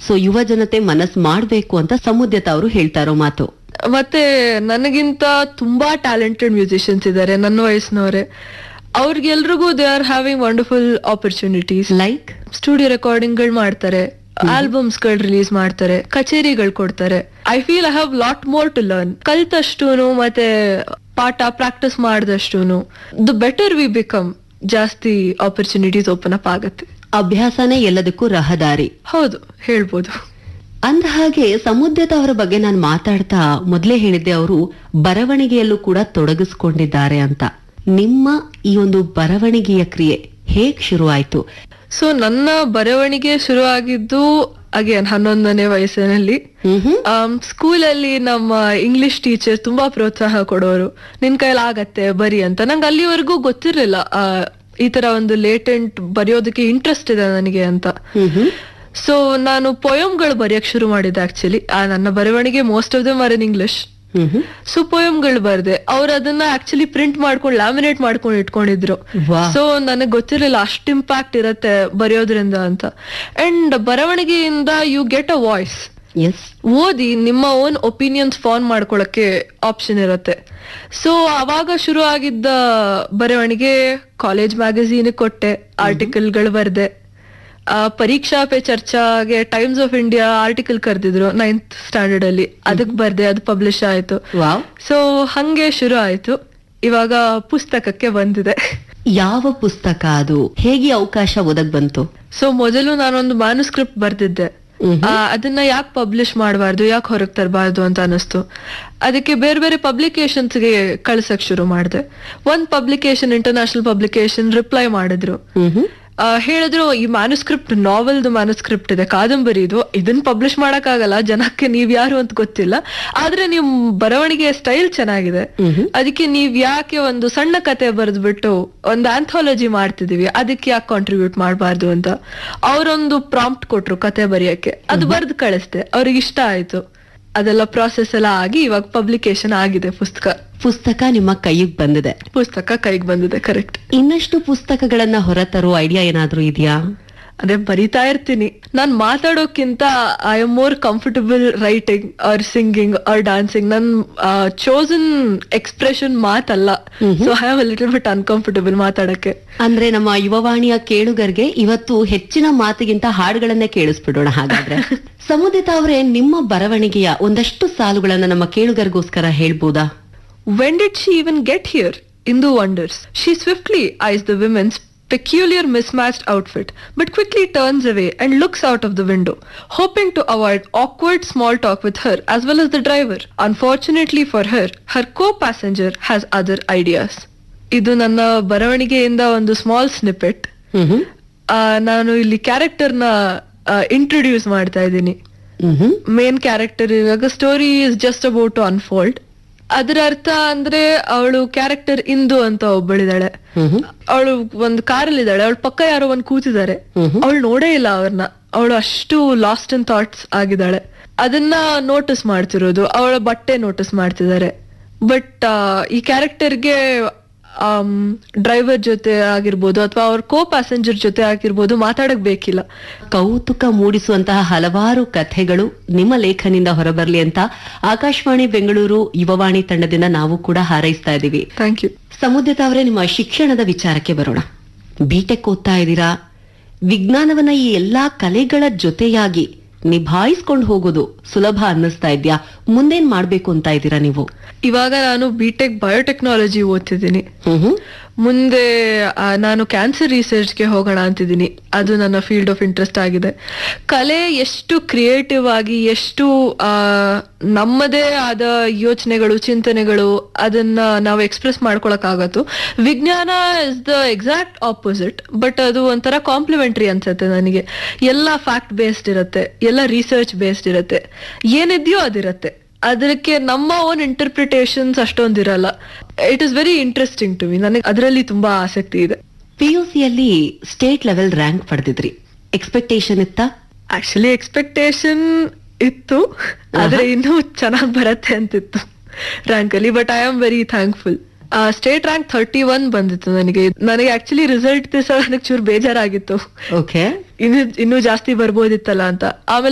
So ಯುವ ಜನತೆ ಮನಸ್ ಮಾಡ್ಬೇಕು ಅಂತ ಸಮುದ್ಯತ ಅವರು ಹೇಳ್ತಾ ಇರೋ ಮಾತು ಮತ್ತೆ ನನಗಿಂತ ತುಂಬಾ ಟ್ಯಾಲೆಂಟೆಡ್ ಮ್ಯೂಸಿಷಿಯನ್ಸ್ ಇದ್ದಾರೆ ನನ್ನ ವಯಸ್ಸಿನವರೇ ಅವ್ರಿಗೆಲ್ರಿಗೂ they are having wonderful opportunities like studio recording ಗಳು ಮಾಡ್ತಾರೆ ಆಲ್ಬಮ್ಸ್ ಗಳು ರಿಲೀಸ್ ಮಾಡ್ತಾರೆ ಕಚೇರಿಗಳು ಕೊಡ್ತಾರೆ I feel I have lot more to learn ಕಲ್ತಷ್ಟೂನು ಮತ್ತೆ ಪಾಠ ಪ್ರಾಕ್ಟೀಸ್ ಮಾಡಿದಷ್ಟೂನು ದ ಬೆಟರ್ ವಿ ಬಿಕಮ್ ಜಾಸ್ತಿ ಆಪರ್ಚುನಿಟೀಸ್ ಓಪನ್ ಅಪ್ ಆಗುತ್ತೆ ಅಭ್ಯಾಸನೇ ಎಲ್ಲದಕ್ಕೂ ರಹದಾರಿ ಹೌದು ಹೇಳ್ಬೋದು ಅಂದ ಹಾಗೆ ಸಮುದ್ಯತ ಅವರ ಬಗ್ಗೆ ನಾನು ಮಾತಾಡ್ತಾ ಮೊದಲೇ ಹೇಳಿದ್ದೆ ಅವರು ಬರವಣಿಗೆಯಲ್ಲೂ ಕೂಡ ತೊಡಗಿಸ್ಕೊಂಡಿದ್ದಾರೆ ಅಂತ ನಿಮ್ಮ ಈ ಒಂದು ಬರವಣಿಗೆಯ ಕ್ರಿಯೆ ಹೇಗ್ ಶುರುವಾಯ್ತು ಸೊ ನನ್ನ ಬರವಣಿಗೆ ಶುರು ಆಗಿದ್ದು ಅಗೇನ್ ಹನ್ನೊಂದನೇ ವಯಸ್ಸಿನಲ್ಲಿ ಹ್ಮ್ ಸ್ಕೂಲಲ್ಲಿ ನಮ್ಮ ಇಂಗ್ಲಿಷ್ ಟೀಚರ್ ತುಂಬಾ ಪ್ರೋತ್ಸಾಹ ಕೊಡೋರು ನಿನ್ ಕೈಲಿ ಆಗತ್ತೆ ಬರಿ ಅಂತ ನಂಗೆ ಅಲ್ಲಿವರೆಗೂ ಗೊತ್ತಿರ್ಲಿಲ್ಲ ಆ, ಈ ತರ ಒಂದು ಲೇಟೆಂಟ್ ಬರೆಯೋದಕ್ಕೆ ಇಂಟ್ರೆಸ್ಟ್ ಇದೆ ನನಗೆ ಅಂತ ಹ್ಮ್ ಹ್ಮ್ ಸೊ ನಾನು ಪೊಯಮ್ಗಳು ಬರೆಯಕ್ ಶುರು ಮಾಡಿದ್ದೆ ಆಕ್ಚುಲಿ ನನ್ನ ಬರವಣಿಗೆ most of them are in English hmm hmm so ಪೊಯಮ್ಗಳು ಬರ್ದೆ ಅವ್ರು ಅದನ್ನ ಆಕ್ಚುಲಿ ಪ್ರಿಂಟ್ ಮಾಡ್ಕೊಂಡು ಲ್ಯಾಮಿನೇಟ್ ಮಾಡ್ಕೊಂಡು ಇಟ್ಕೊಂಡಿದ್ರು ವಾಹ್. ಸೊ ನನಗೆ ಗೊತ್ತಿರಲಿಲ್ಲ ಅಷ್ಟು ಇಂಪ್ಯಾಕ್ಟ್ ಇರತ್ತೆ ಬರೆಯೋದ್ರಿಂದ ಅಂತ ಅಂಡ್ ಬರವಣಿಗೆಯಿಂದ you get a voice as ಓದಿ ನಿಮ್ಮ ಓನ್ ಒಪಿನಿಯನ್ಸ್ ಫಾರ್ಮ್ ಮಾಡ್ಕೊಳಕ್ಕೆ ಆಪ್ಷನ್ ಇರುತ್ತೆ ಸೊ ಅವಾಗ ಶುರು ಆಗಿದ್ದ ಬರವಣಿಗೆ ಕಾಲೇಜ್ ಮ್ಯಾಗಝೀನ್ ಕೊಟ್ಟೆ ಆರ್ಟಿಕಲ್ಗಳು ಬರ್ದೆ ಆ, ಪರೀಕ್ಷಾ ಪೇ ಚರ್ಚಾಗೆ ಟೈಮ್ಸ್ ಆಫ್ ಇಂಡಿಯಾ ಆರ್ಟಿಕಲ್ ಕರೆದಿದ್ರು ನೈನ್ತ್ ಸ್ಟ್ಯಾಂಡರ್ಡ್ ಅಲ್ಲಿ ಅದಕ್ ಬರ್ದೆ ಅದು ಪಬ್ಲಿಷ್ ಆಯ್ತು ವಾವ್ ಸೊ ಹಂಗೆ ಶುರು ಆಯ್ತು ಇವಾಗ ಪುಸ್ತಕಕ್ಕೆ ಬಂದಿದೆ ಯಾವ ಪುಸ್ತಕ ಅದು ಹೇಗೆ ಅವಕಾಶ ಒದಗ್ ಬಂತು ಸೊ ಮೊದಲು ನಾನೊಂದು ಮ್ಯಾನುಸ್ಕ್ರಿಪ್ಟ್ ಬರ್ದಿದ್ದೆ ಮ್ಹೂ. ಆ, ಅದನ್ನ ಯಾಕೆ ಪಬ್ಲಿಷ್ ಮಾಡಬಾರ್ದು ಯಾಕೆ ಹೊರಗೆ ತರಬಾರ್ದು ಅಂತ ಅನಿಸ್ತು ಅದಕ್ಕೆ ಬೇರೆ ಬೇರೆ ಪಬ್ಲಿಕೇಶನ್ಸ್ ಗೆ ಕಳ್ಸಕ್ ಶುರು ಮಾಡಿದೆ ಒಂದ್ ಪಬ್ಲಿಕೇಶನ್ ಇಂಟರ್ನ್ಯಾಷನಲ್ ಪಬ್ಲಿಕೇಶನ್ ರಿಪ್ಲೈ ಮಾಡಿದ್ರು ಹ್ಮ್ ಹ್ಮ್ ಆ, ಹೇಳಿದ್ರು ಈ ಮ್ಯಾನುಸ್ಕ್ರಿಪ್ಟ್ ನಾವೆಲ್ದು ಮ್ಯಾನುಸ್ಕ್ರಿಪ್ಟ್ ಇದೆ ಕಾದಂಬರಿ ಇದು ಇದನ್ನ ಪಬ್ಲಿಷ್ ಆಗಲ್ಲ ಜನಕ್ಕೆ ನೀವ್ ಯಾರು ಅಂತ ಗೊತ್ತಿಲ್ಲ ಆದ್ರೆ ನಿಮ್ ಬರವಣಿಗೆ ಸ್ಟೈಲ್ ಚೆನ್ನಾಗಿದೆ ಮ್ಹೂ. ಅದಕ್ಕೆ ನೀವ್ ಯಾಕೆ ಒಂದು ಸಣ್ಣ ಕತೆ ಬರೆದ್ಬಿಟ್ಟು ಒಂದು ಆಂಥಾಲಜಿ ಮಾಡ್ತಿದೀವಿ ಅದಕ್ಕೆ ಯಾಕೆ ಕಾಂಟ್ರಿಬ್ಯೂಟ್ ಮಾಡಬಾರ್ದು ಅಂತ ಅವರೊಂದು ಪ್ರಾಂಪ್ಟ್ ಕೊಟ್ರು ಕತೆ ಬರೆಯಕ್ಕೆ ಅದು ಬರ್ದು ಕಳಿಸ್ದೆ ಅವ್ರಿಗೆ ಇಷ್ಟ ಆಯ್ತು ಅದೆಲ್ಲ ಪ್ರಾಸೆಸ್ ಎಲ್ಲ ಆಗಿ ಇವಾಗ ಪಬ್ಲಿಕೇಶನ್ ಆಗಿದೆ ಪುಸ್ತಕ ಪುಸ್ತಕ ನಿಮ್ಮ ಕೈಗೆ ಬಂದಿದೆ ಪುಸ್ತಕ ಕೈಗೆ ಬಂದಿದೆ ಕರೆಕ್ಟ್ ಇನ್ನಷ್ಟು ಪುಸ್ತಕಗಳನ್ನ ಹೊರತರೋ ಐಡಿಯಾ ಏನಾದ್ರೂ ಇದೆಯಾ ಅದೇ ಬರಿತಾ ಇರ್ತೀನಿ ನಾನ್ ಮಾತಾಡೋಕ್ಕಿಂತ I am more comfortable writing or singing or dancing ನನ್ ಚೋಸನ್ ಎಕ್ಸ್ಪ್ರೆಷನ್ ಮಾತಲ್ಲ so I am little bit uncomfortable ಮಾತಾಡಕ್ಕೆ ಅಂದ್ರೆ ನಮ್ಮ ಯುವವಾಣಿಯ ಕೇಳುಗರಿಗೆ ಇವತ್ತು ಹೆಚ್ಚಿನ ಮಾತಿಗಿಂತ ಹಾಡುಗಳನ್ನೇ ಕೇಳಿಸ್ಬಿಡೋಣ ಹಾಗಾದ್ರೆ ಸಮುದಿತ ಅವರೇ ನಿಮ್ಮ ಬರವಣಿಗೆಯ ಒಂದಷ್ಟು ಸಾಲುಗಳನ್ನ ನಮ್ಮ ಕೇಳುಗರಿಗೋಸ್ಕರ ಹೇಳ್ಬೋದಾ When did she even get here? Indu wonders. She swiftly eyes the women's peculiar mismatched outfit, but quickly turns away and looks out of the window, hoping to avoid awkward small talk with her as well as the driver. Unfortunately for her, her co-passenger has other ideas. ಇದು ನನ್ನ ಬರವಣಿಗೆಯಿಂದ ಒಂದು small snippet ಹ್ಮ್ ಹ್ಮ್ ನಾನು ಇಲ್ಲಿ ಕ್ಯಾರೆಕ್ಟರ್ನ introduce ಮಾಡ್ತಾ ಇದ್ದೀನಿ hmm hmm main character ಇವಾಗ story is just about to unfold ಅದರ ಅರ್ಥ ಅಂದ್ರೆ ಅವಳು ಕ್ಯಾರೆಕ್ಟರ್ ಇಂದು ಅಂತ ಒಬ್ಬಳಿದಾಳೆ ಹ್ಮ್ ಹ್ಮ್ ಅವಳು ಒಂದು ಕಾರಲ್ಲಿ ಇದ್ದಾಳೆ ಅವಳ ಪಕ್ಕ ಯಾರೋ ಒಂದ್ ಕೂತಿದ್ದಾರೆ ಹ್ಮ್ ಹ್ಮ್. ಅವಳು ನೋಡೇ ಇಲ್ಲ ಅವ್ರನ್ನ ಅವಳು ಅಷ್ಟು ಲಾಸ್ಟ್ ಇನ್ ಥಾಟ್ಸ್ ಆಗಿದ್ದಾಳೆ ಅದನ್ನ ನೋಟಿಸ್ ಮಾಡ್ತಿರೋದು ಅವಳ ಬಟ್ಟೆ ನೋಟಿಸ್ ಮಾಡ್ತಿದ್ದಾರೆ ಬಟ್ ಈ ಕ್ಯಾರೆಕ್ಟರ್ಗೆ ಡ್ರೈವರ್ ಜೊತೆ ಆಗಿರ್ಬೋದು ಅಥವಾ ಅವ್ರ ಕೋ ಪ್ಯಾಸೆಂಜರ್ ಜೊತೆ ಆಗಿರ್ಬೋದು ಮಾತಾಡಕ್ ಬೇಕಿಲ್ಲ ಕೌತುಕ ಮೂಡಿಸುವಂತಹ ಹಲವಾರು ಕಥೆಗಳು ನಿಮ್ಮ ಲೇಖನಿಂದ ಹೊರಬರ್ಲಿ ಅಂತ ಆಕಾಶವಾಣಿ ಬೆಂಗಳೂರು ಯುವವಾಣಿ ತಂಡದಿಂದ ನಾವು ಕೂಡ ಹಾರೈಸ್ತಾ ಇದ್ದೀವಿ ಥ್ಯಾಂಕ್ ಯು ಸಮುದ್ರತ ಅವರೇ ನಿಮ್ಮ ಶಿಕ್ಷಣದ ವಿಚಾರಕ್ಕೆ ಬರೋಣ ಬಿಟೆಕ್ ಓದ್ತಾ ಇದ್ದೀರಾ ವಿಜ್ಞಾನವನ್ನ ಈ ಎಲ್ಲಾ ಕಲೆಗಳ ಜೊತೆಯಾಗಿ ನಿಭಾಯಿಸ್ಕೊಂಡು ಹೋಗೋದು ಸುಲಭ ಅನ್ನಿಸ್ತಾ ಇದ್ಯಾ ಮುಂದೇನ್ ಮಾಡ್ಬೇಕು ಅಂತ ಇದ್ದೀರಾ ನೀವು ಇವಾಗ ನಾನು ಬಿಟೆಕ್ ಬಯೋಟೆಕ್ನಾಲಜಿ ಓದ್ತಿದ್ದೀನಿ ಹ್ಮ್ ಹ್ಮ್ ಮುಂದೆ ಆ, ನಾನು ಕ್ಯಾನ್ಸರ್ ರಿಸರ್ಚ್ಗೆ ಹೋಗೋಣ ಅಂತಿದ್ದೀನಿ ಅದು ನನ್ನ ಫೀಲ್ಡ್ ಆಫ್ ಇಂಟ್ರೆಸ್ಟ್ ಆಗಿದೆ ಕಲೆ ಎಷ್ಟು ಕ್ರಿಯೇಟಿವ್ ಆಗಿ ಎಷ್ಟು ಆ, ನಮ್ಮದೇ ಆದ ಯೋಚನೆಗಳು ಚಿಂತನೆಗಳು ಅದನ್ನ ನಾವು ಎಕ್ಸ್ಪ್ರೆಸ್ ಮಾಡ್ಕೊಳಕ್ಕಾಗತ್ತು ವಿಜ್ಞಾನ is the exact opposite but ಅದು ಒಂಥರ ಕಾಂಪ್ಲಿಮೆಂಟ್ರಿ ಅನ್ಸುತ್ತೆ ನನಗೆ ಎಲ್ಲ ಫ್ಯಾಕ್ಟ್ ಬೇಸ್ಡ್ ಇರುತ್ತೆ ಎಲ್ಲ ರಿಸರ್ಚ್ ಬೇಸ್ಡ್ ಇರುತ್ತೆ ಏನಿದೆಯೋ ಅದಿರತ್ತೆ ಅದಕ್ಕೆ ನಮ್ಮ ಓನ್ ಇಂಟರ್ಪ್ರಿಟೇಷನ್ಸ್ ಅಷ್ಟೊಂದಿರಲ್ಲ it is very interesting to me ನನಗೆ ಅದರಲ್ಲಿ ತುಂಬಾ ಆಸಕ್ತಿ ಇದೆ ಪಿಯುಸಿಯಲ್ಲಿ ಸ್ಟೇಟ್ ಲೆವೆಲ್ ರ್ಯಾಂಕ್ ಪಡೆದಿದ್ರಿ ಎಕ್ಸ್ಪೆಕ್ಟೇಷನ್ ಇತ್ತಾ ಆಕ್ಚುಲಿ ಎಕ್ಸ್ಪೆಕ್ಟೇಷನ್ ಇತ್ತು ಆದ್ರೆ ಇನ್ನೂ ಚೆನ್ನಾಗಿ ಬರತ್ತೆ ಅಂತಿತ್ತು ರ್ಯಾಂಕ್ ಅಲ್ಲಿ but I am very thankful state rank thirty one ಬಂದಿತ್ತು ನನಗೆ ನನಗೆ ಆಕ್ಚುಲಿ ರಿಸಲ್ಟ್ ದಿವಸ ನನಗೆ ಚೂರು ಬೇಜಾರಾಗಿತ್ತು ಓಕೆ ಇನ್ನು ಇನ್ನೂ ಜಾಸ್ತಿ ಬರ್ಬೋದಿತ್ತಲ್ಲ ಅಂತ ಆಮೇಲೆ